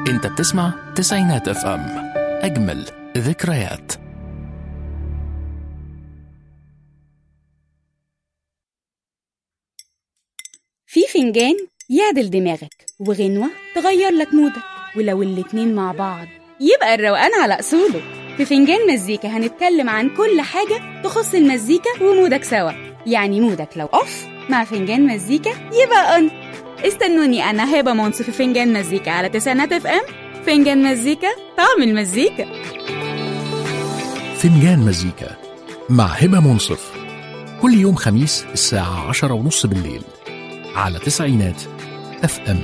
انت بتسمع تسعينات اف ام اجمل ذكريات في فنجان يعدل دماغك وغنوة تغير لك مودك ولو الاتنين مع بعض يبقى الروقان على أصوله في فنجان مزيكا هنتكلم عن كل حاجة تخص المزيكا ومودك سوا يعني مودك لو أوف مع فنجان مزيكا يبقى أون استنوني أنا هبة منصف في فنجان مزيكا على تسعينات اف ام فنجان مزيكا طعم المزيكا فنجان مزيكا مع هبة منصف كل يوم خميس الساعة عشرة ونص بالليل على تسعينات اف ام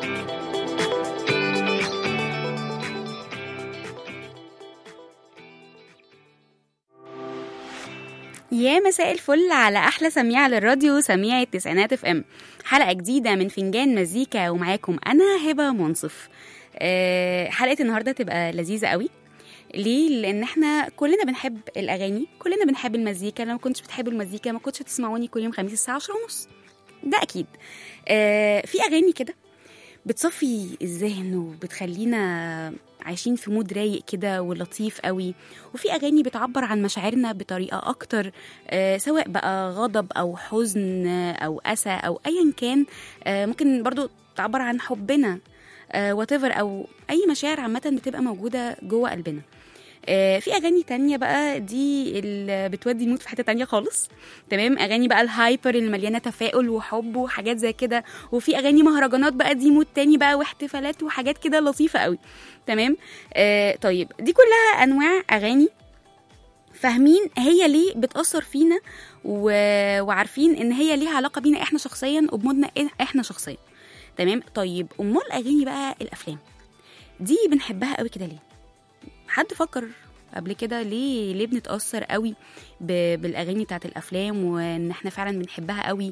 يا مساء الفل على احلى سميعه للراديو سميعه التسعينات اف ام حلقه جديده من فنجان مزيكا ومعاكم انا هبه منصف أه حلقه النهارده تبقى لذيذه قوي ليه لان احنا كلنا بنحب الاغاني كلنا بنحب المزيكا لو ما كنتش بتحبوا المزيكا ما كنتش هتسمعوني كل يوم خميس الساعه 10 ونص ده اكيد أه في اغاني كده بتصفي الذهن وبتخلينا عايشين في مود رايق كده ولطيف قوي وفي اغاني بتعبر عن مشاعرنا بطريقه اكتر آه سواء بقى غضب او حزن آه، او اسى او ايا كان آه ممكن برضو تعبر عن حبنا آه whatever او اي مشاعر عامه بتبقى موجوده جوه قلبنا آه، في اغاني تانية بقى دي اللي بتودي المود في حته تانية خالص تمام اغاني بقى الهايبر اللي مليانه تفاؤل وحب وحاجات زي كده وفي اغاني مهرجانات بقى دي مود تاني بقى واحتفالات وحاجات كده لطيفه قوي تمام آه طيب دي كلها انواع اغاني فاهمين هي ليه بتأثر فينا و... وعارفين ان هي ليها علاقه بينا احنا شخصيا وبمودنا احنا شخصيا تمام طيب امال اغاني بقى الافلام دي بنحبها قوي كده ليه حد فكر قبل كده ليه ليه بنتاثر قوي ب... بالاغاني بتاعت الافلام وان احنا فعلا بنحبها قوي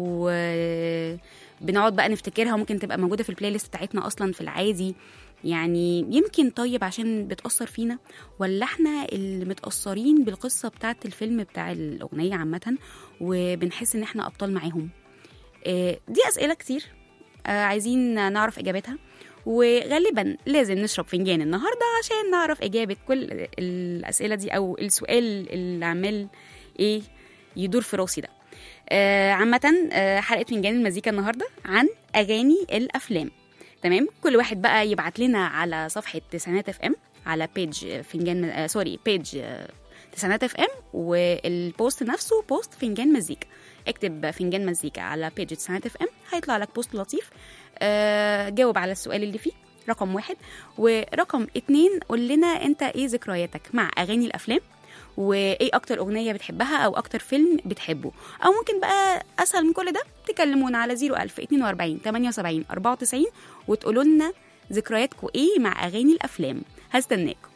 وبنقعد بقى نفتكرها وممكن تبقى موجوده في البلاي ليست بتاعتنا اصلا في العادي يعني يمكن طيب عشان بتأثر فينا ولا احنا اللي متأثرين بالقصة بتاعت الفيلم بتاع الأغنية عامة وبنحس ان احنا أبطال معاهم آه، دي أسئلة كتير آه، عايزين نعرف إجابتها وغالبا لازم نشرب فنجان النهاردة عشان نعرف إجابة كل الأسئلة دي أو السؤال اللي عمال إيه يدور في راسي ده آه، عامة آه، حلقة فنجان المزيكا النهاردة عن أغاني الأفلام تمام كل واحد بقى يبعت لنا على صفحه تسعينات اف ام على بيج فنجان آه سوري بيج آه تسعينات اف ام والبوست نفسه بوست فنجان مزيكا اكتب فنجان مزيكا على بيج تسعينات اف ام هيطلع لك بوست لطيف آه جاوب على السؤال اللي فيه رقم واحد ورقم اتنين قول لنا انت ايه ذكرياتك مع اغاني الافلام وايه اكتر اغنيه بتحبها او اكتر فيلم بتحبه او ممكن بقى اسهل من كل ده تكلمونا على 01000 42 78 94 وتقولوا لنا ذكرياتكم ايه مع اغاني الافلام هستناكم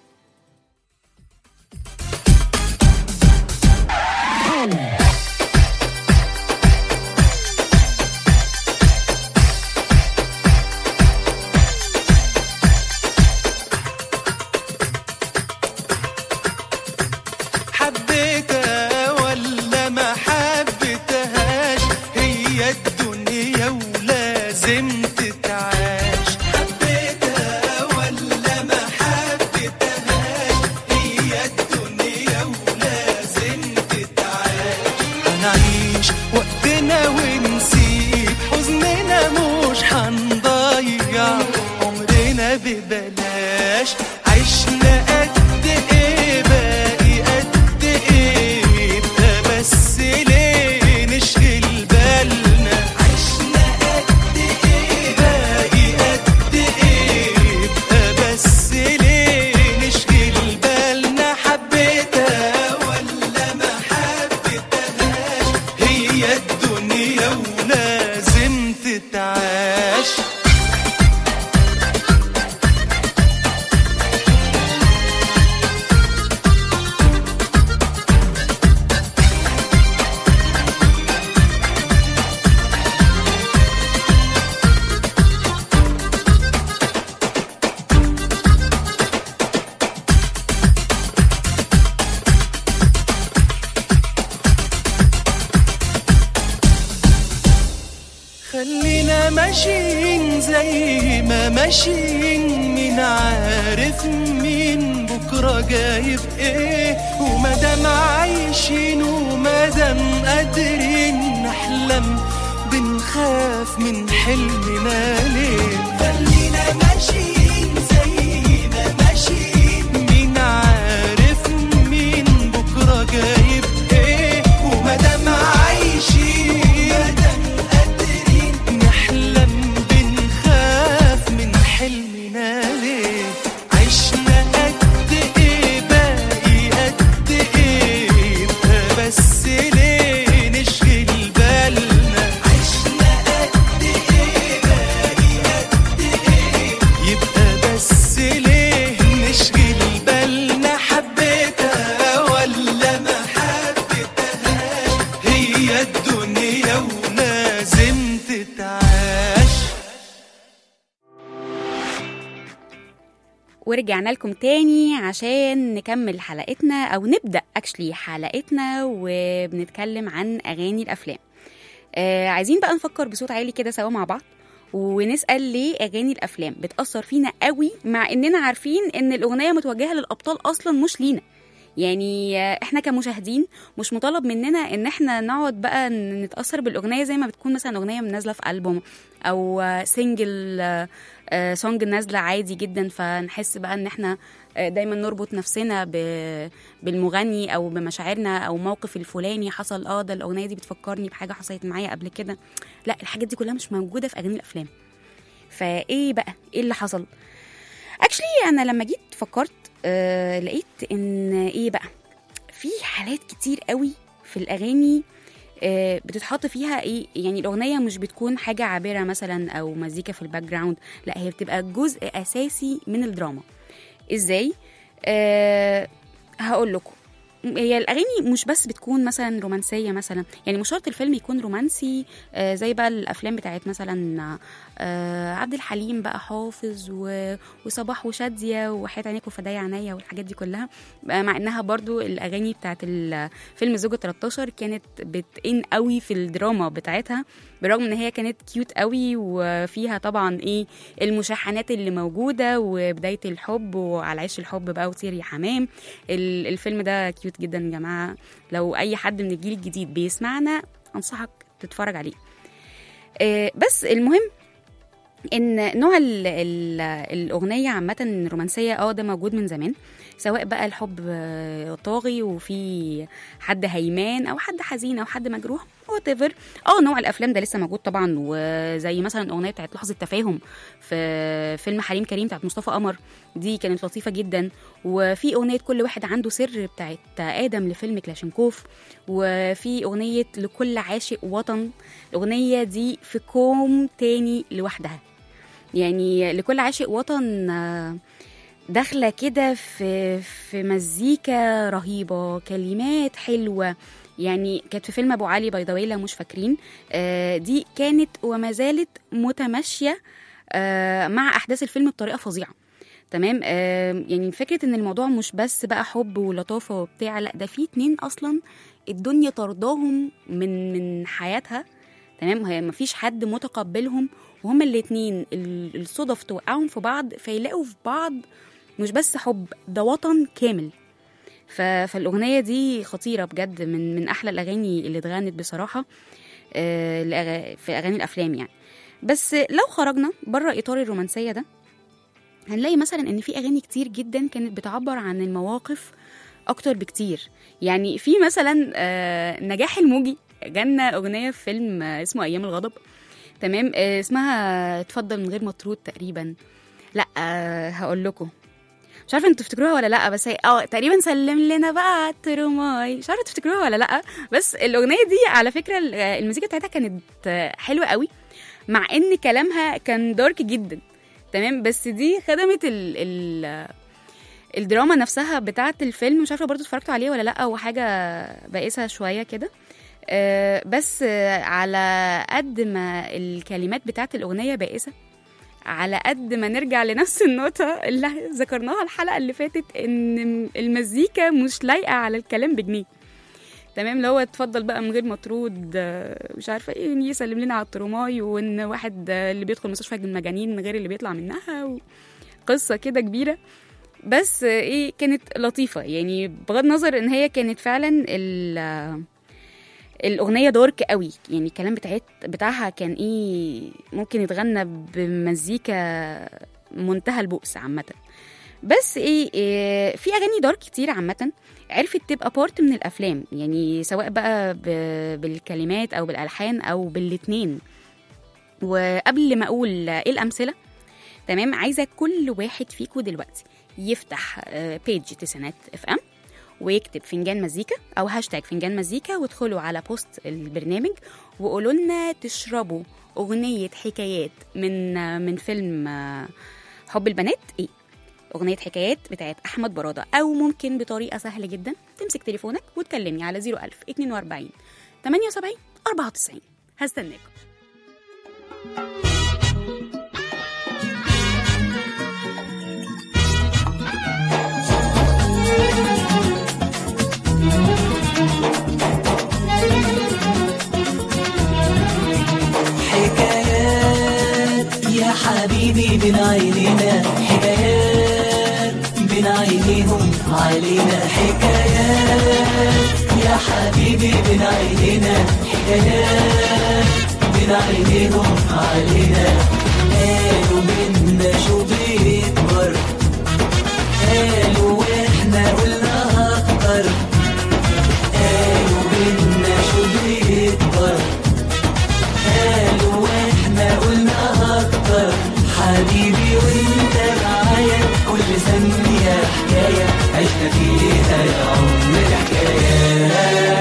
حبيتها ولا ما حبيتهاش هي الدنيا ولازم تتعاش حبيتها ولا ما حبيتهاش هي الدنيا ولازم تتعاش هنعيش وقتنا ونسيب حزننا مش هنضيع عمرنا ببلاش عشنا قد ايه باقي قد ايه يبقى بس ليه نشغل بالنا عشنا قد ايه باقي قد ايه يبقى بس ليه نشغل بالنا حبيتها ولا ما حبيتهاش هي الدنيا ولازم تتعاش خلينا ماشيين زي ما ماشيين مين عارف مين بكرة جايب ايه ومادام عايشين ومادام قادرين نحلم بنخاف من حلمنا ليه خلينا ماشيين زي ما ماشيين مين عارف مين بكرة جايب ايه ومادام عايشين مادام قادرين نحلم بنخاف من حلمنا ليه عشنا قد ايه باقي قد ايه يبقى بس ليه نشغل بالنا عشنا قد ايه باقي قد ايه يبقى بس ليه نشغل بالنا حبيتها ولا ما حبيتهاش هي الدنيا ولازم تتعاش ورجعنا لكم تاني عشان نكمل حلقتنا او نبدا اكشلي حلقتنا وبنتكلم عن اغاني الافلام آه عايزين بقى نفكر بصوت عالي كده سوا مع بعض ونسال ليه اغاني الافلام بتاثر فينا قوي مع اننا عارفين ان الاغنيه متوجهه للابطال اصلا مش لينا يعني آه، احنا كمشاهدين مش مطالب مننا ان احنا نقعد بقى ن- نتاثر بالاغنيه زي ما بتكون مثلا اغنيه نازله في البوم او سنجل سونج نازله عادي جدا فنحس بقى ان احنا آه، دايما نربط نفسنا ب- بالمغني او بمشاعرنا او موقف الفلاني حصل اه ده الاغنيه دي بتفكرني بحاجه حصلت معايا قبل كده لا الحاجات دي كلها مش موجوده في اغاني الافلام فايه بقى ايه اللي حصل اكشلي انا لما جيت فكرت آه لقيت ان ايه بقى في حالات كتير قوي في الاغاني آه، بتتحط فيها ايه يعني الاغنيه مش بتكون حاجه عابره مثلا او مزيكا في الباك جراوند لا هي بتبقى جزء اساسي من الدراما ازاي أه هقول لكم هي الاغاني مش بس بتكون مثلا رومانسيه مثلا يعني مش شرط الفيلم يكون رومانسي آه زي بقى الافلام بتاعت مثلا آه عبد الحليم بقى حافظ و- وصباح وشاديه وحياه عينيك وفدايا عينيا والحاجات دي كلها آه مع انها برضو الاغاني بتاعت ال- فيلم زوجة 13 كانت بتئن قوي في الدراما بتاعتها بالرغم ان هي كانت كيوت قوي وفيها طبعا ايه المشاحنات اللي موجوده وبدايه الحب وعلى عيش الحب بقى وطير يا حمام ال- الفيلم ده كيوت جدا يا جماعه لو اي حد من الجيل الجديد بيسمعنا انصحك تتفرج عليه آه، بس المهم ان نوع ال ال الاغنيه عامه الرومانسيه اه ده موجود من زمان سواء بقى الحب آه، طاغي وفي حد هيمان او حد حزين او حد مجروح وات ايفر اه نوع الافلام ده لسه موجود طبعا وزي مثلا الاغنيه بتاعت لحظه تفاهم في فيلم حريم كريم بتاعت مصطفى قمر دي كانت لطيفه جدا وفي اغنيه كل واحد عنده سر بتاعت ادم لفيلم كلاشينكوف وفي اغنيه لكل عاشق وطن الاغنيه دي في كوم تاني لوحدها يعني لكل عاشق وطن آه، داخله كده في في مزيكا رهيبه كلمات حلوه يعني كانت في فيلم ابو علي بيضاوي لو مش فاكرين آه، دي كانت وما زالت متماشيه آه، مع احداث الفيلم بطريقه فظيعه تمام آه، يعني فكره ان الموضوع مش بس بقى حب ولطافه وبتاع لا ده في اتنين اصلا الدنيا طرداهم من من حياتها تمام هي مفيش حد متقبلهم وهما الاتنين ال- الصدف توقعهم في بعض فيلاقوا في بعض مش بس حب ده وطن كامل ف... فالاغنيه دي خطيره بجد من من احلى الاغاني اللي اتغنت بصراحه آه لأغ... في اغاني الافلام يعني بس لو خرجنا بره اطار الرومانسيه ده هنلاقي مثلا ان في اغاني كتير جدا كانت بتعبر عن المواقف اكتر بكتير يعني في مثلا آه نجاح الموجي غنى اغنيه في فيلم آه، اسمه ايام الغضب تمام آه اسمها اتفضل من غير مطرود تقريبا لا آه هقول لكم مش عارفه انتوا تفتكروها ولا لا بس هي اه تقريبا سلم لنا بقى عالترماي مش عارفه تفتكروها ولا لا بس الاغنيه دي على فكره ال- المزيكا بتاعتها كانت آه، حلوه قوي مع ان كلامها كان دارك جدا تمام بس دي خدمت ال ال الدراما نفسها بتاعه الفيلم مش عارفه برضو اتفرجتوا عليه ولا لا هو حاجه بائسه شويه كده آه، بس آه، على قد ما الكلمات بتاعه الاغنيه بائسه على قد ما نرجع لنفس النقطة اللي ذكرناها الحلقة اللي فاتت إن المزيكا مش لايقة على الكلام بجنيه تمام اللي هو اتفضل بقى من غير مطرود آه، مش عارفه ايه يسلم لنا على التروماي وان واحد آه، اللي بيدخل مستشفى المجانين غير اللي بيطلع منها قصه كده كبيره بس آه، ايه كانت لطيفه يعني بغض النظر ان هي كانت فعلا ال آه، الاغنيه دارك قوي يعني الكلام بتاعت بتاعها كان ايه ممكن يتغنى بمزيكا منتهى البؤس عامه بس ايه, إيه في اغاني دارك كتير عامه عرفت تبقى بارت من الافلام يعني سواء بقى ب- بالكلمات او بالالحان او بالاتنين وقبل ما اقول ايه الامثله تمام عايزه كل واحد فيكم دلوقتي يفتح آه، بيج تسعينات اف ام ويكتب فنجان مزيكا او هاشتاج فنجان مزيكا وادخلوا على بوست البرنامج وقولوا لنا تشربوا اغنيه حكايات من آه، من فيلم آه، حب البنات ايه اغنيه حكايات بتاعت احمد براده او ممكن بطريقه سهله جدا تمسك تليفونك وتكلمني على 01000 42 78 94 هستناكم حكايات يا حبيبي بين عينينا حكايات بين عينيهم علينا حكايات يا حبيبي بين عينينا حكايات بين عينيهم علينا قالوا منا شو بيكبر قالوا واحنا قلنا اكتر قالوا منا شو بيكبر قالوا واحنا قلنا اكتر حبيبي وانت معايا كل ثانية حكاية عشنا فيها يا عمر حكاية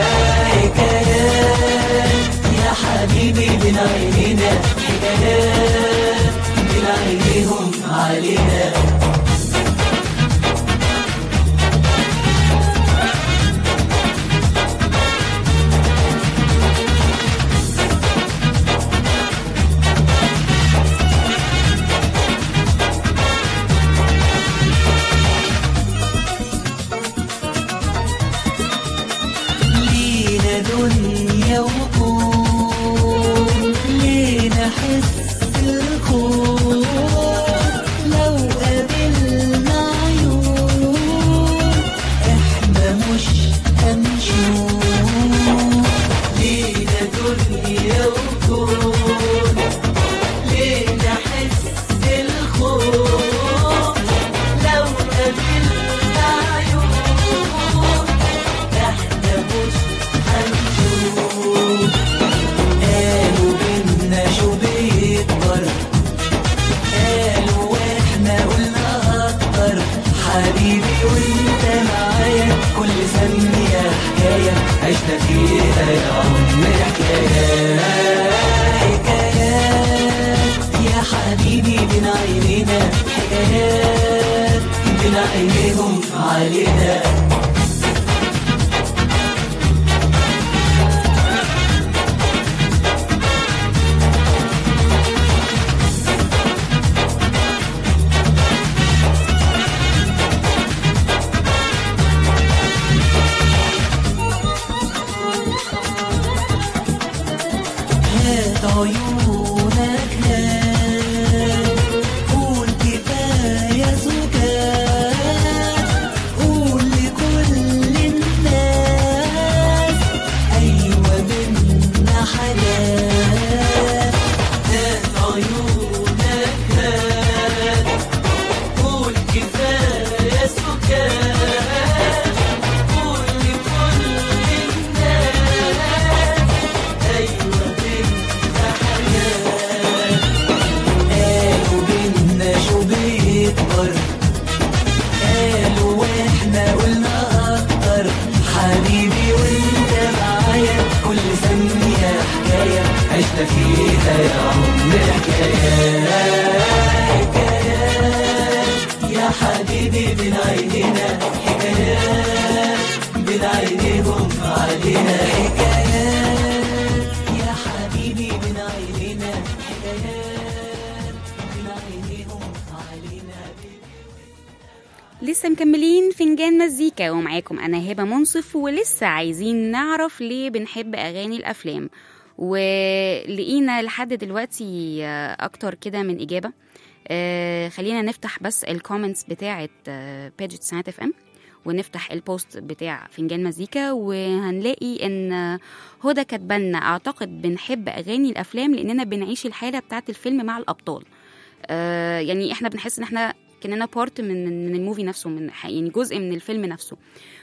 حكايات يا حبيبي بين عينينا حكايات بين عينيهم علينا لينا دنيا وكون لينا حس الخوف لو قابلنا عيون احنا مش هنشوف لينا دنيا وكون لينا حس الخوف لو قابلنا عيون احنا مش هنشوف قالوا بينا شو بيكبر قالوا واحنا قلنا اكتر حبيبي وانت معايا كل ثانية حكاية عشنا فيها يا عمر حكاية حكايات يا حبيبي بين عينينا حكايات بين عينيهم علينا هات عيونك هات قول كفاية سكات قول لكل الناس أيوة منا حاجات هات عيونك هات قول كفاية سكات قول لكل الناس أيوة بينا حياة قالوا بينا شو بيكبر قالوا واحنا قلنا أكتر حبيبي وانت معايا كل ثانية حكاية عشنا فيها يا عمر حكاية حكايات يا حبيبي بين عينينا حكايات بين عينيهم علينا حكايات يا حبيبي بين عينينا حكايات بين عينيهم علينا لسه مكملين فنجان مزيكا ومعاكم انا هبه منصف ولسه عايزين نعرف ليه بنحب اغاني الافلام ولقينا لحد دلوقتي آه، اكتر كده من اجابه آه، خلينا نفتح بس الكومنتس بتاعه بيج سنات اف ام ونفتح البوست بتاع فنجان مزيكا وهنلاقي ان هدى كاتبالنا اعتقد بنحب اغاني الافلام لاننا بنعيش الحاله بتاعه الفيلم مع الابطال آه، يعني احنا بنحس ان احنا كاننا بارت من من الموفي نفسه من يعني جزء من الفيلم نفسه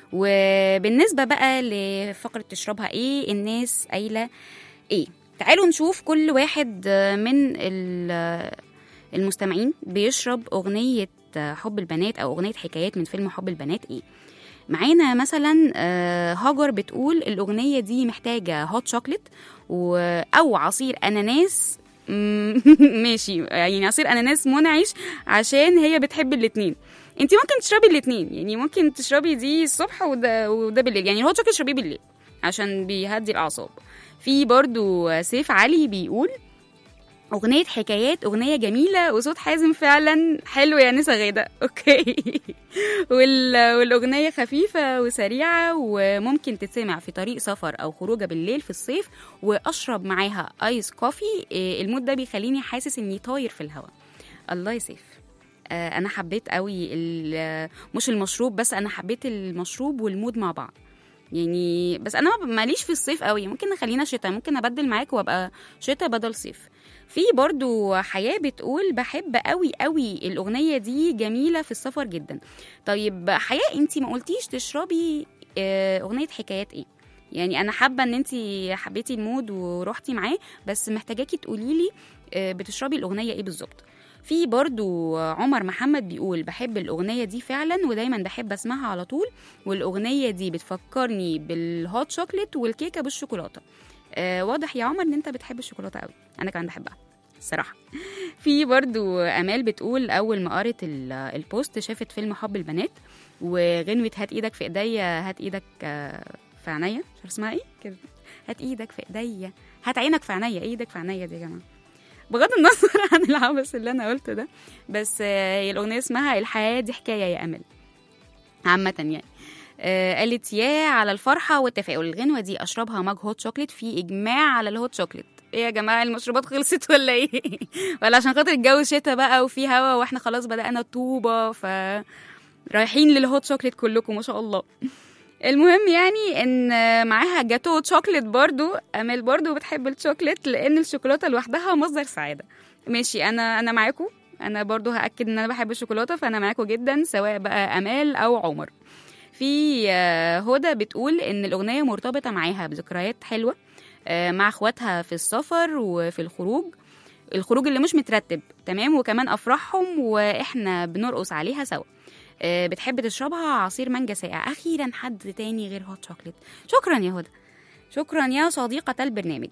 وبالنسبه بقى لفقره تشربها ايه الناس قايله ايه تعالوا نشوف كل واحد آه، من ال- المستمعين بيشرب اغنيه آه، حب البنات او اغنيه حكايات من فيلم حب البنات ايه معانا مثلا آه، هاجر بتقول الاغنيه دي محتاجه هوت شوكليت و... او عصير اناناس مم، ماشي يعني عصير اناناس منعش عشان هي بتحب الاتنين انت ممكن تشربي الاتنين يعني ممكن تشربي دي الصبح وده, وده بالليل يعني الهوت شوكليت تشربيه بالليل عشان بيهدي الاعصاب في برضو سيف علي بيقول أغنية حكايات أغنية جميلة وصوت حازم فعلا حلو يا نسا غادة أوكي وال... والأغنية خفيفة وسريعة وممكن تتسمع في طريق سفر أو خروجة بالليل في الصيف وأشرب معاها آيس كوفي إيه، المود ده بيخليني حاسس إني طاير في الهواء الله يسيف آه، أنا حبيت قوي ال- مش المشروب بس أنا حبيت المشروب والمود مع بعض يعني بس انا ماليش في الصيف قوي ممكن نخلينا شتاء ممكن ابدل معاك وابقى شتاء بدل صيف في برضو حياة بتقول بحب قوي قوي الأغنية دي جميلة في السفر جدا طيب حياة انتي ما قلتيش تشربي آه، أغنية حكايات ايه يعني انا حابه ان انت حبيتي المود ورحتي معاه بس محتاجاكي تقولي لي بتشربي الاغنيه ايه بالظبط في برضو عمر محمد بيقول بحب الأغنية دي فعلا ودايما بحب أسمعها على طول والأغنية دي بتفكرني بالهوت شوكليت والكيكة بالشوكولاتة آه واضح يا عمر إن أنت بتحب الشوكولاتة قوي أنا كمان بحبها الصراحة في برضو أمال بتقول أول ما قرت ال- البوست شافت فيلم حب البنات وغنوة هات إيدك في إيديا هات إيدك آه، في عينيا مش عارفة اسمها إيه كده هات إيدك في إيديا هات عينك في عينيا إيه إيدك في عينيا دي يا جماعة بغض النظر عن العبث اللي انا قلته ده بس آه، هي الاغنيه اسمها الحياه دي حكايه يا امل عامه يعني آه، قالت يا على الفرحه والتفاؤل الغنوه دي اشربها مج هوت شوكليت في اجماع على الهوت شوكليت ايه يا جماعه المشروبات خلصت ولا ايه ولا عشان خاطر الجو شتا بقى وفي هوا واحنا خلاص بدانا طوبه ف رايحين للهوت شوكليت كلكم ما شاء الله المهم يعني ان معاها جاتو شوكليت برضو امال برضو بتحب الشوكليت لان الشوكولاته لوحدها مصدر سعاده ماشي انا انا معاكم انا برضو هاكد ان انا بحب الشوكولاته فانا معاكم جدا سواء بقى امال او عمر في آه، هدى بتقول ان الاغنيه مرتبطه معاها بذكريات حلوه آه، مع اخواتها في السفر وفي الخروج الخروج اللي مش مترتب تمام وكمان افراحهم واحنا بنرقص عليها سوا آه، بتحب تشربها عصير مانجا ساقع اخيرا حد تاني غير هوت شوكليت شكرا يا هدى شكرا يا صديقة البرنامج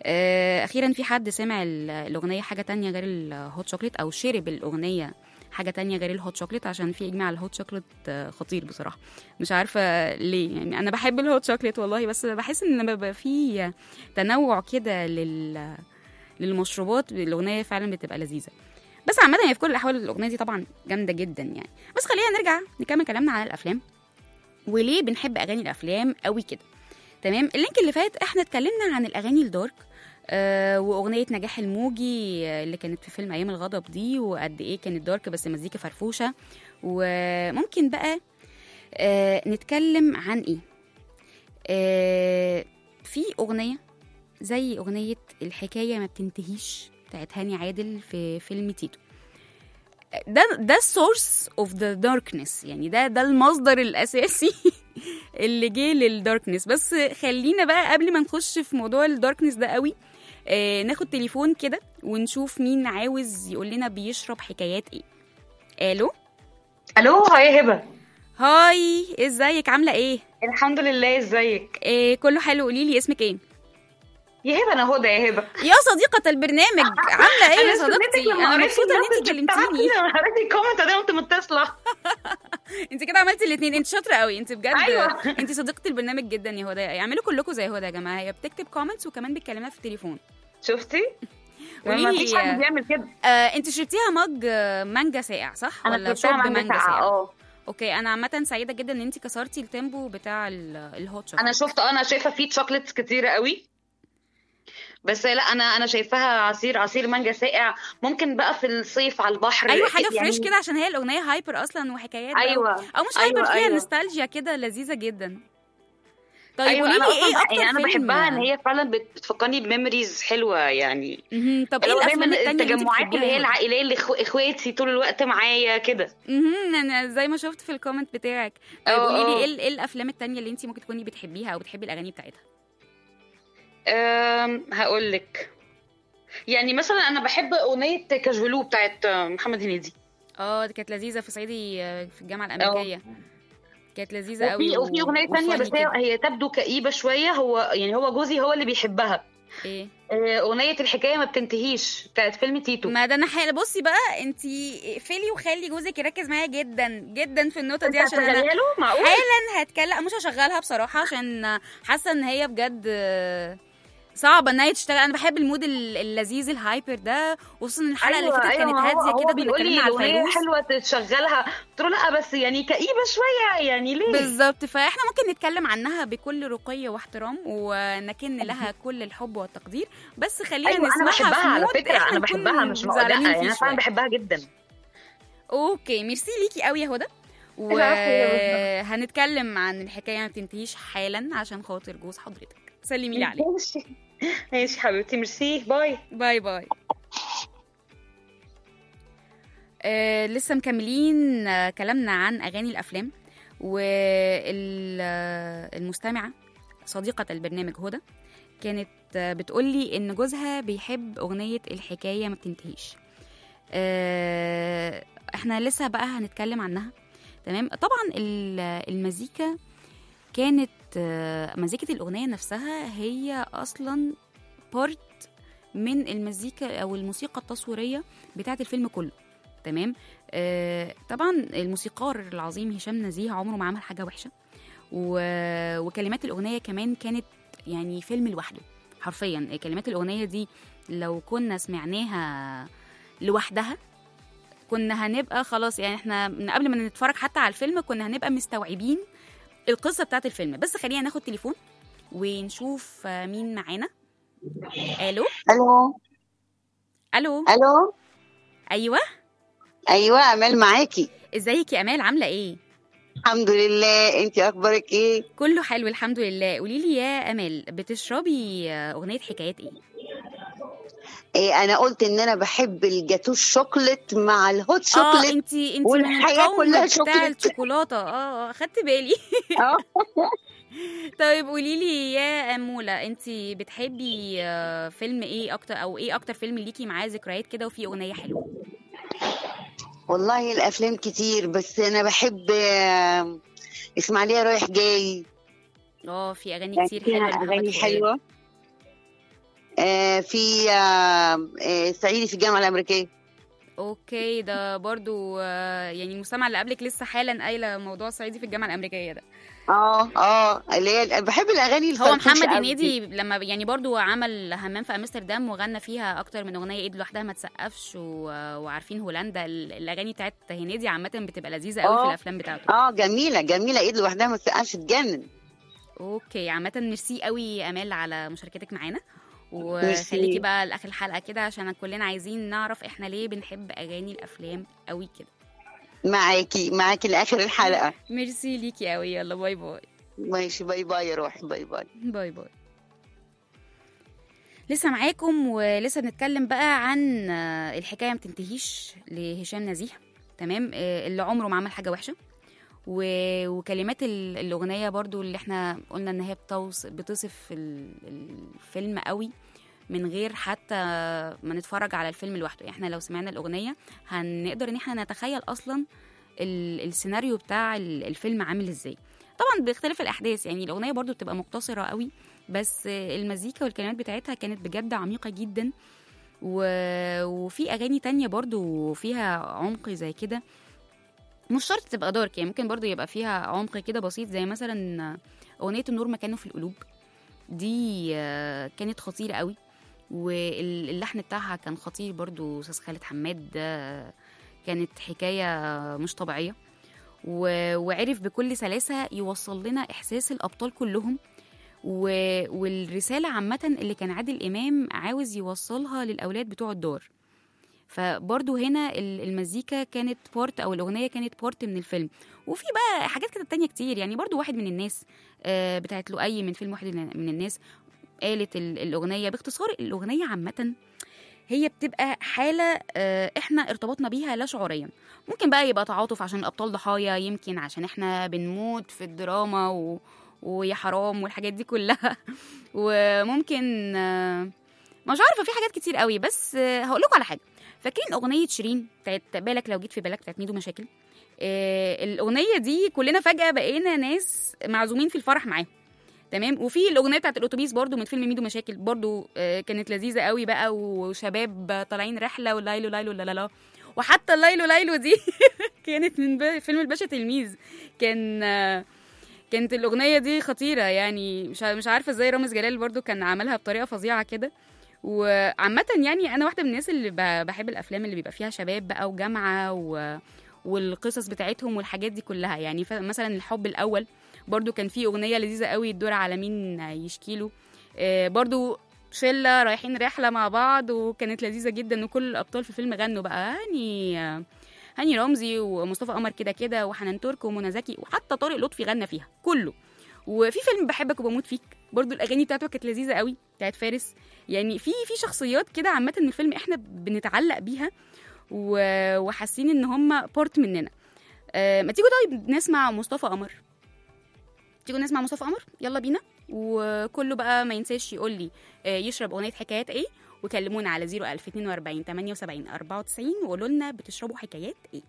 آه، أخيرا في حد سمع ال- الأغنية حاجة تانية غير الهوت شوكليت أو شرب الأغنية حاجة تانية غير الهوت شوكليت عشان في إجماع على الهوت شوكليت آه، خطير بصراحة مش عارفة ليه يعني أنا بحب الهوت شوكليت والله بس بحس إن لما بيبقى في تنوع كده لل للمشروبات الأغنية فعلا بتبقى لذيذة بس عامة هي في كل الأحوال الأغنية دي طبعا جامدة جدا يعني بس خلينا نرجع نكمل كلامنا عن الأفلام وليه بنحب أغاني الأفلام قوي كده تمام اللينك اللي فات احنا اتكلمنا عن الأغاني الدارك آه واغنيه نجاح الموجي آه، اللي كانت في فيلم ايام الغضب دي وقد ايه كانت دارك بس مزيكا فرفوشه وممكن بقى آه نتكلم عن ايه آه في اغنيه زي اغنيه الحكايه ما بتنتهيش بتاعت هاني عادل في فيلم تيتو ده ده السورس اوف ذا داركنس يعني ده ده المصدر الاساسي اللي جه للداركنس بس خلينا بقى قبل ما نخش في موضوع الداركنس ده قوي آه ناخد تليفون كده ونشوف مين عاوز يقول لنا بيشرب حكايات ايه الو الو هاي هبه هاي ازيك عامله ايه الحمد لله ازيك إيه كله حلو قولي لي اسمك ايه يا هبه انا هدى يا هبه يا صديقة البرنامج عاملة ايه يا استنيتك صديقتي؟ لما أنا قريت مبسوطة إن أنت المسج كلمتيني بتاعتي، لما قريت الكومنت ده قمت متصله أنت كده عملتي الاتنين أنت شاطرة قوي أنت بجد أيوة. أنت صديقة البرنامج جدا يا هدى اعملوا كلكم زي هدى يا جماعة هي بتكتب كومنتس وكمان بتكلمنا في التليفون شفتي قولي ما لي- فيش حد بيعمل كده آه أنت شربتيها مج آه، مانجا ساقع صح؟ انا ولا شربتها شرب مانجا مانجا ساقعه ساقع؟ اه اوكي انا عامه سعيده جدا ان انت كسرتي التيمبو بتاع ال- الهوت شوكليت انا شفت انا شايفه فيه شوكليتس كتيره قوي بس لا انا انا شايفاها عصير عصير مانجا ساقع ممكن بقى في الصيف على البحر ايوه حاجه يعني- فريش كده عشان هي الاغنيه هايبر اصلا وحكايات بقى. ايوه او مش أيوة، هايبر فيها أيوة. نوستالجيا كده لذيذه جدا طيب ايوه قولي انا لي اصلا ايه اكتر يعني انا فيلم بحبها ان هي فعلا بت- بتفكرني بميموريز حلوه يعني مهم. طب ايه اللي هو الافلام دايما التانية اللي انت التجمعات اللي هي بتحبيها العائليه اللي إخو- اخواتي طول الوقت معايا كده مهم. انا زي ما شفت في الكومنت بتاعك طيب اه، قولي لي اه. ايه ال- ايه الافلام التانية اللي انت ممكن تكوني بتحبيها او بتحبي الاغاني بتاعتها هقول لك يعني مثلا انا بحب اغنيه كاجولو بتاعت محمد هنيدي اه دي كانت لذيذه في صعيدي آه، في الجامعه الامريكيه كانت لذيذه وفي قوي وفي اغنيه تانية وفاني بس هي كده. هي تبدو كئيبه شويه هو يعني هو جوزي هو اللي بيحبها ايه آه، اغنيه الحكايه ما بتنتهيش بتاعت فيلم تيتو ما ده انا حال بصي بقى انت اقفلي وخلي جوزك يركز معايا جدا جدا في النقطه دي انت عشان انا هتشغليها له معقول حالا هتكلم مش هشغلها بصراحه عشان حاسه ان هي بجد آه، صعبه ان هي تشتغل انا بحب المود ال- اللذيذ الهايبر ده وخصوصا الحلقه اللي فاتت كانت ما هو- هاديه هو كده كنا بيقول لي اتكلمنا على الاغنيه الفيروز حلوه تشغلها قلت له لا بس يعني كئيبه شويه يعني ليه بالظبط فاحنا ممكن نتكلم عنها بكل رقي واحترام ونكن لها كل الحب والتقدير بس خلينا ايوه انا نسمعها بحبها في على مود فكره احنا انا نكون بحبها مش مقولة زعلانين يعني فيه انا فعلا شوية. بحبها جدا اوكي ميرسي ليكي قوي يا هدى العفو يا وهنتكلم عن الحكايه ما بتنتهيش حالا عشان خاطر جوز حضرتك سلمي لي عليه ماشي ماشي حبيبتي ميرسي باي باي باي آه لسه مكملين آه كلامنا عن اغاني الافلام والمستمعه صديقه البرنامج هدى كانت آه بتقولي ان جوزها بيحب اغنيه الحكايه ما بتنتهيش آه احنا لسه بقى هنتكلم عنها تمام طبعا ال- المزيكا كانت آه، مزيكة الأغنية نفسها هي أصلا بارت من المزيكا أو الموسيقى التصويرية بتاعة الفيلم كله تمام آه طبعا الموسيقار العظيم هشام نزيه عمره ما عمل حاجة وحشة و... وكلمات الأغنية كمان كانت يعني فيلم لوحده حرفيا كلمات الأغنية دي لو كنا سمعناها لوحدها كنا هنبقى خلاص يعني احنا من قبل ما نتفرج حتى على الفيلم كنا هنبقى مستوعبين القصه بتاعت الفيلم بس خلينا ناخد تليفون ونشوف آه، مين معانا الو الو الو الو ايوه ايوه امال معاكي ازيك يا امال عامله ايه الحمد لله انت اخبارك ايه كله حلو الحمد لله قولي لي يا امال بتشربي آه، اغنيه حكايات ايه إيه انا قلت ان انا بحب الجاتو الشوكليت مع الهوت اه شوكليت انتي انتي من والحياة القوم كلها بتاع شوكليت. الشوكولاته اه اه خدت بالي اه طيب قولي لي يا اموله انتي بتحبي آه، فيلم ايه اكتر او ايه اكتر فيلم ليكي معاه ذكريات كده وفيه اغنيه حلوه والله الافلام كتير بس انا بحب آه، اسماعيليه رايح جاي اه في اغاني كتير فيها حلوه لمحمد اغاني فؤاد. حلوه آه في آه آه صعيدي في الجامعه الامريكيه اوكي ده برضو آه، يعني المستمع اللي قبلك لسه حالا قايله موضوع صعيدي في الجامعه الامريكيه ده اه اه اللي هي بحب الاغاني هو الفرفوشة محمد أوي هنيدي لما يعني برضو عمل همام في امستردام وغنى فيها اكتر من اغنيه ايد لوحدها ما تسقفش و... وعارفين هولندا ال- الاغاني بتاعت هنيدي عامه بتبقى لذيذه قوي في آه. الافلام بتاعته اه جميله جميله ايد لوحدها ما تسقفش تجنن اوكي عامه ميرسي قوي يا امال على مشاركتك معانا ميرسي. وخليكي بقى لاخر الحلقه كده عشان كلنا عايزين نعرف احنا ليه بنحب اغاني الافلام قوي كده معاكي معاكي لاخر الحلقه ميرسي ليكي قوي يلا باي باي ماشي باي باي يا روحي باي باي باي باي لسه معاكم ولسه بنتكلم بقى عن آه، الحكايه ما بتنتهيش لهشام نزيه تمام آه، اللي عمره ما عمل حاجه وحشه و- وكلمات ال- الاغنيه برضو اللي احنا قلنا ان هي بتوص بتصف ال- الفيلم قوي من غير حتى ما نتفرج على الفيلم لوحده احنا لو سمعنا الاغنيه هنقدر ان احنا نتخيل اصلا ال- السيناريو بتاع ال- الفيلم عامل ازاي طبعا بيختلف الاحداث يعني الاغنيه برضو بتبقى مقتصره قوي بس المزيكا والكلمات بتاعتها كانت بجد عميقه جدا و... وفي اغاني تانية برضو فيها عمق زي كده مش شرط تبقى دارك يعني ممكن برضو يبقى فيها عمق كده بسيط زي مثلا اغنيه النور مكانه في القلوب دي آه، كانت خطيره قوي واللحن بتاعها كان خطير برضو استاذ خالد حماد ده كانت حكايه مش طبيعيه و... وعرف بكل سلاسة يوصل لنا إحساس الأبطال كلهم و... والرسالة عامة اللي كان عادل إمام عاوز يوصلها للأولاد بتوع الدار فبرضو هنا ال- المزيكا كانت بارت أو الأغنية كانت بارت من الفيلم وفي بقى حاجات كده تانية كتير يعني برضو واحد من الناس آه، بتاعت لؤي من فيلم واحد من الناس قالت ال- الأغنية باختصار الأغنية عامة هي بتبقى حالة آه، احنا ارتبطنا بيها لا شعوريا ممكن بقى يبقى تعاطف عشان الأبطال ضحايا يمكن عشان احنا بنموت في الدراما و... ويا حرام والحاجات دي كلها وممكن آه، مش عارفة في حاجات كتير قوي بس آه، هقول لكم على حاجة فاكرين أغنية شيرين بتاعت بالك لو جيت في بالك بتاعت ميدو مشاكل آه، الأغنية دي كلنا فجأة بقينا ناس معزومين في الفرح معاهم تمام وفي الاغنيه بتاعت الاتوبيس برضو من فيلم ميدو مشاكل برضو آه، كانت لذيذه قوي بقى وشباب طالعين رحله ولايلو لايلو لا لا لا وحتى اللايلو لايلو دي كانت من ب- فيلم الباشا تلميذ كان آه، كانت الاغنيه دي خطيره يعني مش ع- مش عارفه ازاي رامز جلال برضو كان عملها بطريقه فظيعه كده وعامة يعني أنا واحدة من الناس اللي ب- بحب الأفلام اللي بيبقى فيها شباب بقى وجامعة و... والقصص بتاعتهم والحاجات دي كلها يعني ف- مثلا الحب الأول برضو كان في أغنية لذيذة قوي الدور على مين يشكيله آه، برضو شلة رايحين رحلة مع بعض وكانت لذيذة جدا وكل الأبطال في الفيلم غنوا بقى هاني هاني رمزي ومصطفى قمر كده كده وحنان ترك ومنى زكي وحتى طارق لطفي غنى فيها كله وفي فيلم بحبك وبموت فيك برضو الاغاني بتاعته كانت لذيذه قوي بتاعت فارس يعني في في شخصيات كده عامه من الفيلم احنا بنتعلق بيها و- وحاسين ان هم بارت مننا آه، ما تيجوا طيب نسمع مصطفى قمر تيجوا نسمع مصطفى قمر يلا بينا وكله بقى ما ينساش يقول لي آه، يشرب اغنيه حكايات ايه وكلمونا على 01042 78 94 وقولوا لنا بتشربوا حكايات ايه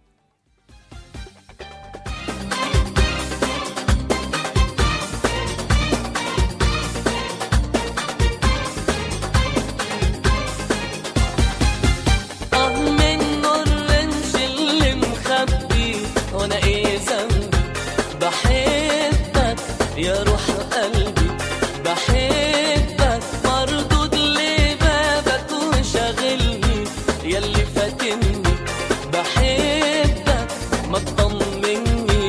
اه من الرمش اللي مخبي وانا ايه ذنبي بحبك يا روح قلبي بحبك مردود لبابك وشاغلني ياللي فاتني بحبك ما تطمني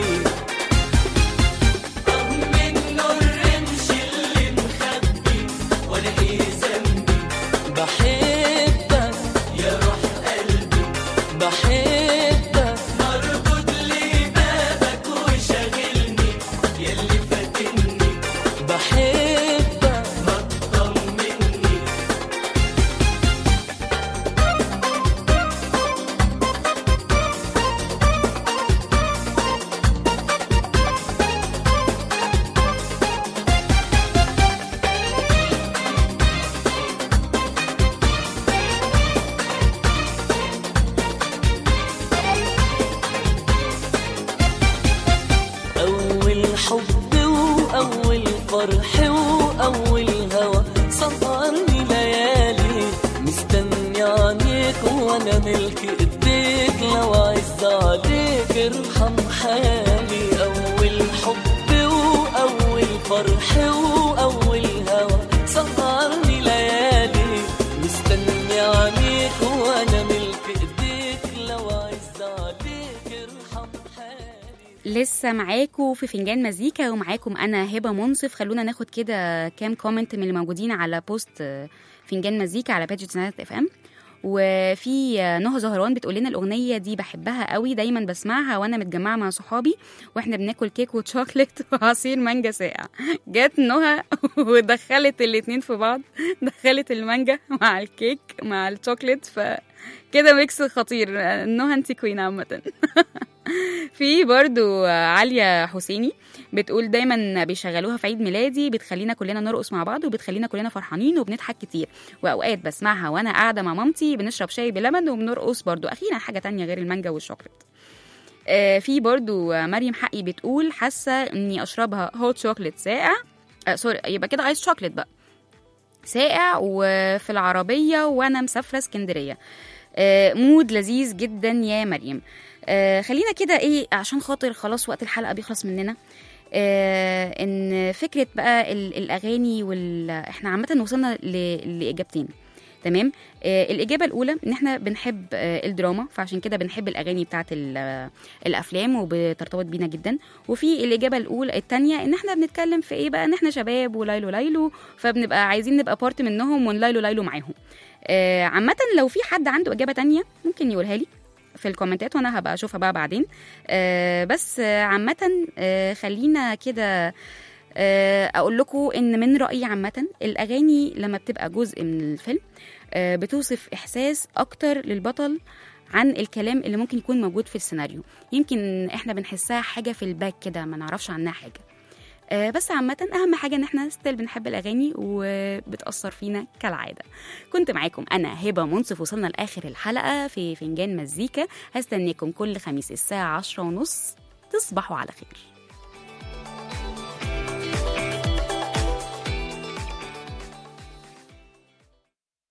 اه من الرمش اللي مخبي وانا ايه ذنبي بحبك يا روح قلبي بحبك مربوط لبابك وشاغلني ياللي فاتني بحبك ما تطمني أول حب وأول فرح وأول هوى سهرني ليالي مستني عنيك وأنا ملك إيديك لو عز عليك ارحم حالي أول حب وأول فرح وأول هوى سهرني ليالي مستني عنيك وأنا ملك إيديك لو عز عليك ارحم حالي لسه معاكم في فنجان مزيكا ومعاكم انا هبه منصف خلونا ناخد كده كام كومنت من اللي موجودين على بوست آه، فنجان مزيكا على بيج سنات اف ام وفي آه، نهى زهران بتقول لنا الاغنيه دي بحبها قوي دايما بسمعها وانا متجمعه مع صحابي واحنا بناكل كيك وشوكليت وعصير مانجا ساقع جت نهى ودخلت الاتنين في بعض دخلت المانجا مع الكيك مع الشوكليت فكده ميكس خطير آه، نهى انت كوين عامه في برضو عالية حسيني بتقول دايما بيشغلوها في عيد ميلادي بتخلينا كلنا نرقص مع بعض وبتخلينا كلنا فرحانين وبنضحك كتير واوقات بسمعها وانا قاعده مع مامتي بنشرب شاي بلبن وبنرقص برضو اخيرا حاجه تانية غير المانجا والشوكليت آه، في برضو مريم حقي بتقول حاسه اني اشربها هوت شوكليت ساقع آه سوري يبقى كده ايس شوكليت بقى ساقع وفي العربيه وانا مسافره اسكندريه آه، مود لذيذ جدا يا مريم آه، خلينا كده ايه عشان خاطر خلاص وقت الحلقه بيخلص مننا آه، ان فكره بقى ال- الاغاني وال احنا عامه وصلنا ل... لاجابتين تمام آه الاجابه الاولى ان احنا بنحب آه الدراما فعشان كده بنحب الاغاني بتاعت ال- آه، الافلام وبترتبط بينا جدا وفي الاجابه الاولى الثانيه ان احنا بنتكلم في ايه بقى ان احنا شباب وليلو ليلو فبنبقى عايزين نبقى بارت منهم ونليلو ليلو معاهم آه عامه لو في حد عنده اجابه تانية ممكن يقولها لي في الكومنتات وانا هبقى اشوفها بقى بعدين آه بس آه عامه آه خلينا كده آه، اقول لكم ان من رايي عامه الاغاني لما بتبقى جزء من الفيلم آه، بتوصف احساس اكتر للبطل عن الكلام اللي ممكن يكون موجود في السيناريو يمكن احنا بنحسها حاجه في الباك كده ما نعرفش عنها حاجه آه، بس عامة أهم حاجة إن إحنا ستيل بنحب الأغاني وبتأثر فينا كالعادة كنت معاكم أنا هبة منصف وصلنا لآخر الحلقة في فنجان مزيكا هستناكم كل خميس الساعة عشرة ونص تصبحوا على خير